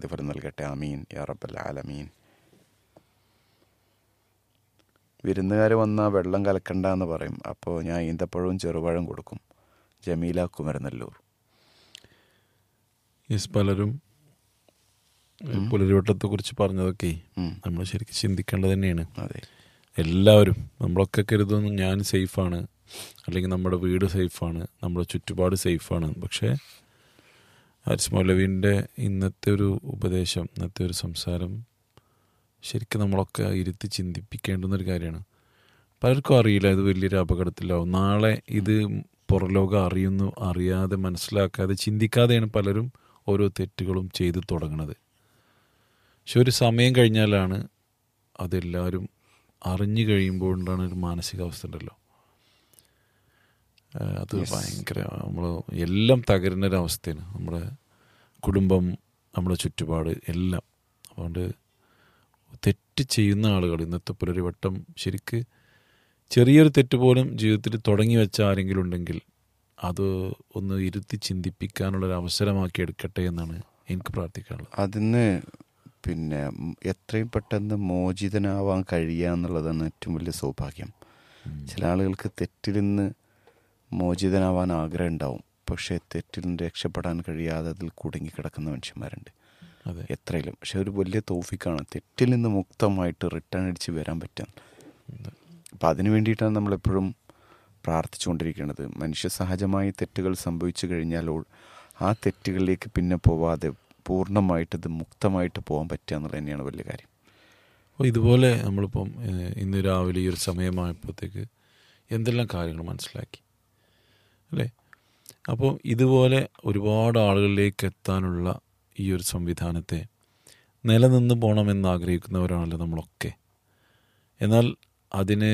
പ്രതിഫലം നൽകട്ടെ ആമീൻ യാ റബ്ബൽ ആലമീൻ വിരുന്നുകാർ വന്നാൽ വെള്ളം കലക്കണ്ട എന്ന് പറയും അപ്പോൾ ഞാൻ ഈന്തപ്പഴവും ചെറുപഴം കൊടുക്കും ജമീല കുമരനെല്ലൂർ യെസ് പലരും പുലരിവട്ടത്തെ കുറിച്ച് പറഞ്ഞതൊക്കെ ഉം. നമ്മൾ ശരിക്കും ചിന്തിക്കേണ്ടത് തന്നെയാണ് അതെ എല്ലാവരും നമ്മളൊക്കെ കരുതുന്നു ഞാൻ സേഫാണ് അല്ലെങ്കിൽ നമ്മുടെ വീട് സേഫാണ് നമ്മുടെ ചുറ്റുപാട് സേഫാണ് പക്ഷേ ഹാരിസ് മൗലവീൻ്റെ ഇന്നത്തെ ഒരു ഉപദേശം ഇന്നത്തെ ഒരു സംസാരം ശരിക്കും നമ്മളൊക്കെ ഇരുത്തി ചിന്തിപ്പിക്കേണ്ടുന്ന ഒരു കാര്യമാണ് പലർക്കും അറിയില്ല ഇത് വലിയൊരു അപകടത്തിലാവും നാളെ ഇത് പുറലോകം അറിയുന്നു അറിയാതെ മനസ്സിലാക്കാതെ ചിന്തിക്കാതെയാണ് പലരും ഓരോ തെറ്റുകളും ചെയ്തു തുടങ്ങുന്നത് പക്ഷെ ഒരു സമയം കഴിഞ്ഞാലാണ് അതെല്ലാവരും അറിഞ്ഞു കഴിയുമ്പോൾ ഉണ്ടാണ് ഒരു മാനസികാവസ്ഥ ഉണ്ടല്ലോ ആ, അത് ഭയങ്കര നമ്മൾ എല്ലാം തകരുന്ന ഒരു അവസ്ഥയാണ് നമ്മുടെ കുടുംബം നമ്മുടെ ചുറ്റുപാട് എല്ലാം അതുകൊണ്ട് തെറ്റ് ചെയ്യുന്ന ആളുകൾ ഇന്നത്തെ പുലരിവട്ടം ശരിക്ക് ചെറിയൊരു തെറ്റ് പോലും ജീവിതത്തിൽ തുടങ്ങി വെച്ച ആരെങ്കിലും ഉണ്ടെങ്കിൽ അത് ഒന്ന് ഇരുത്തി ചിന്തിപ്പിക്കാനുള്ള ഒരു അവസരമാക്കി എടുക്കട്ടെ എന്നാണ് എനിക്ക് പ്രാർത്ഥിക്കാനുള്ളത് അതിന്ന് പിന്നെ ഉം എത്രയും പെട്ടെന്ന് മോചിതനാവാൻ കഴിയുക എന്നുള്ളതാണ് ഏറ്റവും വലിയ സൗഭാഗ്യം ചില ആളുകൾക്ക് തെറ്റിൽ നിന്ന് മോചിതനാവാൻ ആഗ്രഹം ഉണ്ടാവും പക്ഷേ തെറ്റിൽ നിന്ന് രക്ഷപ്പെടാൻ കഴിയാതെ അതിൽ കുടുങ്ങിക്കിടക്കുന്ന മനുഷ്യന്മാരുണ്ട് അതെ എത്രയിലും പക്ഷെ ഒരു വലിയ തോഫിക്കാണ് തെറ്റിൽ നിന്ന് മുക്തമായിട്ട് റിട്ടേൺ അടിച്ച് വരാൻ പറ്റാൻ അപ്പം അതിനു വേണ്ടിയിട്ടാണ് നമ്മളെപ്പോഴും പ്രാർത്ഥിച്ചുകൊണ്ടിരിക്കുന്നത് മനുഷ്യ സഹജമായി തെറ്റുകൾ സംഭവിച്ചു കഴിഞ്ഞാൽ ഓ- ആ തെറ്റുകളിലേക്ക് പിന്നെ പോവാതെ പൂർണ്ണമായിട്ട് ഇത് മുക്തമായിട്ട് പോകാൻ പറ്റുക എന്നുള്ളത് തന്നെയാണ് വലിയ കാര്യം അപ്പോൾ ഇതുപോലെ നമ്മളിപ്പം ഏഹ്, ഇന്ന് രാവിലെ ഈ ഒരു സമയമായപ്പോഴത്തേക്ക് എന്തെല്ലാം കാര്യങ്ങൾ മനസ്സിലാക്കി അല്ലേ അപ്പോൾ ഇതുപോലെ ഒരുപാട് ആളുകളിലേക്ക് എത്താനുള്ള ഈ ഒരു സംവിധാനത്തെ നിലനിന്ന് പോകണമെന്ന് ആഗ്രഹിക്കുന്നവരാണല്ലോ നമ്മളൊക്കെ എന്നാൽ അതിന്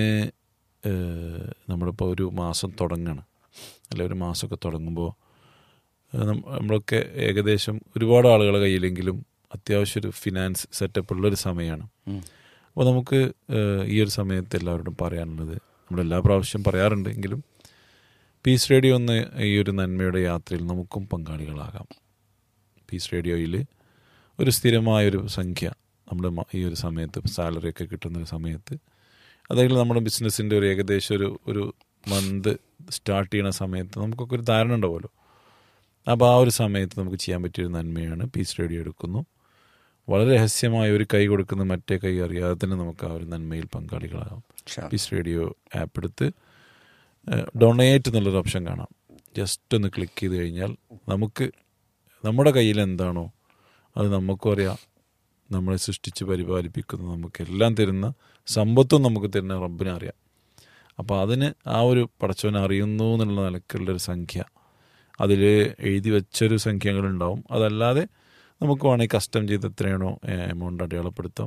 ഏഹ്, നമ്മളിപ്പോൾ ഒരു മാസം തുടങ്ങണം അല്ലെ ഒരു മാസമൊക്കെ തുടങ്ങുമ്പോൾ ഏഹ്, നം- നമ്മളൊക്കെ ഏകദേശം ഒരുപാട് ആളുകളുടെ കയ്യിലെങ്കിലും അത്യാവശ്യം ഒരു ഫിനാൻസ് സെറ്റപ്പ് ഉള്ളൊരു സമയമാണ് ഉം. അപ്പോൾ നമുക്ക് ഏഹ്, ഈ ഒരു സമയത്ത് എല്ലാവരോടും പറയാനുള്ളത് നമ്മൾ എല്ലാ പ്രാവശ്യം പറയാറുണ്ട് എങ്കിലും പീസ് റേഡിയോ എന്ന ഈ ഒരു നന്മയുടെ യാത്രയിൽ നമുക്കും പങ്കാളികളാകാം പീസ് റേഡിയോയിൽ ഒരു സ്ഥിരമായൊരു സംഖ്യ നമ്മുടെ മ- ഈ ഒരു സമയത്ത് സാലറി ഒക്കെ കിട്ടുന്ന ഒരു സമയത്ത് അതായത് നമ്മുടെ ബിസിനസ്സിൻ്റെ ഒരു ഏകദേശം ഒരു ഒരു മന്ത് സ്റ്റാർട്ട് ചെയ്യുന്ന സമയത്ത് നമുക്കൊക്കെ ഒരു ധാരണ ഉണ്ടാവുമല്ലോ അപ്പോൾ ആ ഒരു സമയത്ത് നമുക്ക് ചെയ്യാൻ പറ്റിയൊരു നന്മയാണ് പീസ് റേഡിയോ എടുക്കുന്നു വളരെ രഹസ്യമായ ഒരു കൈ കൊടുക്കുന്ന മറ്റേ കൈ അറിയാതെ തന്നെ നമുക്ക് ആ ഒരു നന്മയിൽ പങ്കാളികളാകാം പീസ് റേഡിയോ ആപ്പ് എടുത്ത് ഡൊണേറ്റ് എന്നുള്ളൊരു ഓപ്ഷൻ കാണാം ജസ്റ്റ് ഒന്ന് ക്ലിക്ക് ചെയ്ത് കഴിഞ്ഞാൽ നമുക്ക് നമ്മുടെ കയ്യിൽ എന്താണോ അത് നമുക്കും അറിയാം നമ്മളെ സൃഷ്ടിച്ച് പരിപാലിപ്പിക്കുന്ന നമുക്കെല്ലാം തരുന്ന സമ്പത്തും നമുക്ക് തരുന്ന റബ്ബിനെ അറിയാം അപ്പോൾ അതിന് ആ ഒരു പടച്ചവനെ അറിയുന്നു എന്നുള്ള നിലക്കുള്ളൊരു സംഖ്യ അതിൽ എഴുതി വെച്ചൊരു സംഖ്യകളുണ്ടാവും അതല്ലാതെ നമുക്ക് വേണമെങ്കിൽ കസ്റ്റം ചെയ്ത് എത്രയാണോ എമൗണ്ട് അടയാളപ്പെടുത്താം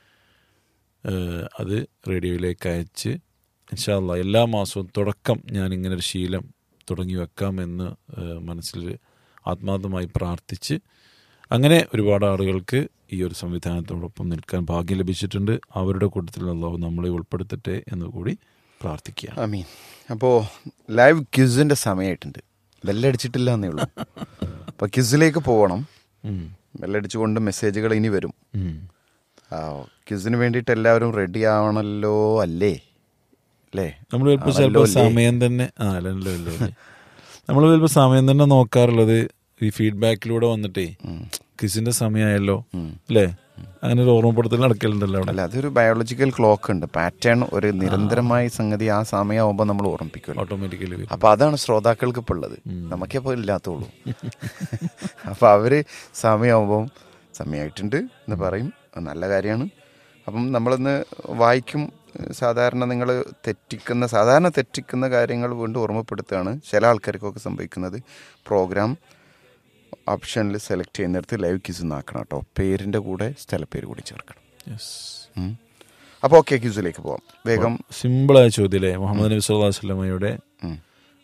ഏഹ് അത് റേഡിയോയിലേക്ക് അയച്ച് ഇൻഷാല്ല എല്ലാ മാസവും തുടക്കം ഞാൻ ഇങ്ങനെ ഒരു ശീലം തുടങ്ങി വെക്കാമെന്ന് ഏഹ് മനസ്സിൽ ആത്മാർത്ഥമായി പ്രാർത്ഥിച്ച് അങ്ങനെ ഒരുപാട് ആളുകൾക്ക് ഈ ഒരു സംവിധാനത്തോടൊപ്പം നിൽക്കാൻ ഭാഗ്യം ലഭിച്ചിട്ടുണ്ട് അവരുടെ കൂട്ടത്തിൽ അള്ളാഹു നമ്മളെ ഉൾപ്പെടുത്തട്ടെ എന്ന് കൂടി പ്രാർത്ഥിക്കുക അമീൻ അപ്പോൾ ലൈവ് ക്യൂസിൻ്റെ സമയമായിട്ടുണ്ട് ബെല്ലടിച്ചിട്ടില്ല എന്നേ ഉള്ളൂ അപ്പോൾ ക്യൂസിലേക്ക് പോകണം ഉം. ബെല്ലടിച്ചുകൊണ്ട് മെസ്സേജുകൾ ഇനി വരും ഉം. ആ ക്യൂസിന് വേണ്ടിയിട്ട് എല്ലാവരും റെഡി ആവണല്ലോ അല്ലേ അല്ലേ നമ്മൾ ചിലപ്പോൾ ആണല്ലോ ചിലപ്പോൾ അല്ലേ? സമയം തന്നെ ആ അല്ലല്ലോ അല്ലേ നമ്മൾ ചിലപ്പോൾ സമയം തന്നെ നോക്കാറുള്ളത് ഈ ഫീഡ്ബാക്കിലൂടെ വന്നിട്ടേ ഉം. ക്വിസിന്റെ സമയമായല്ലോ ഉം. അല്ലേ അങ്ങനെ ഒരു ഓർമ്മപ്പെടുത്തൽ നടക്കലുണ്ടല്ലോ അവിടെ അല്ല അതൊരു ബയോളജിക്കൽ ക്ലോക്ക് ഉണ്ട് പാറ്റേൺ ഒരു നിരന്തരമായ സംഗതി ആ സമയമാകുമ്പോൾ നമ്മൾ ഓർമ്മിപ്പിക്കുമല്ലോ ഓട്ടോമാറ്റിക്കലി വരും അപ്പൊ അതാണ് ശ്രോതാക്കൾക്ക് ഇപ്പോൾ ഉള്ളത് നമുക്കേ ഇപ്പോൾ ഇല്ലാത്തുള്ളൂ അപ്പൊ അവര് സമയമാകുമ്പം സമയമായിട്ടുണ്ട് എന്ന് പറയും അത് നല്ല കാര്യമാണ് അപ്പം നമ്മളൊന്ന് വായിക്കും സാധാരണ നിങ്ങൾ തെറ്റിക്കുന്ന സാധാരണ തെറ്റിക്കുന്ന കാര്യങ്ങൾ വീണ്ടും ഓർമ്മപ്പെടുത്തുകയാണ് ചില ആൾക്കാർക്കൊക്കെ സംഭവിക്കുന്നത് പ്രോഗ്രാം ഓപ്ഷനിൽ സെലക്ട് ചെയ്യുന്നിടത്ത് ലൈവ് ക്യൂസ് ആക്കണം കേട്ടോ പേരിൻ്റെ കൂടെ സ്ഥലപ്പേര് കൂടി ചേർക്കണം ഉം. അപ്പോൾ ഓക്കെ ക്യൂസിലേക്ക് പോവാം വേഗം സിമ്പിളായ ചോദ്യമല്ലേ മുഹമ്മദ് നബി സല്ലല്ലാഹു അലൈഹി വസല്ലമയുടെ ഉം.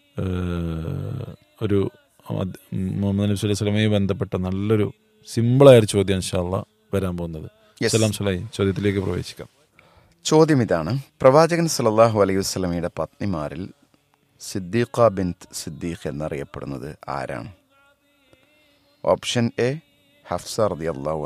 ഏഹ്, ഒരു അത് മുഹമ്മദ് നബി സ്വല്ലല്ലാഹു അലൈഹി വസല്ലമയുമായി ബന്ധപ്പെട്ട നല്ലൊരു സിമ്പിളായ ഒരു ചോദ്യം ഇൻഷാല്ല വരാൻ പോകുന്നത് Yes. സലാം സലായി ചോദ്യത്തിലേക്ക് പ്രവേശിക്കാം ചോദ്യം ഇതാണ് പ്രവാചകൻ സല്ലല്ലാഹു അലൈഹി വസല്ലമയുടെ പത്നിമാരിൽ സിദ്ദീഖ ബിൻത് സിദ്ദീഖ് എന്നറിയപ്പെടുന്നത് ആരാണ് ഓപ്ഷൻ എ ഹഫ്സ റളിയല്ലാഹു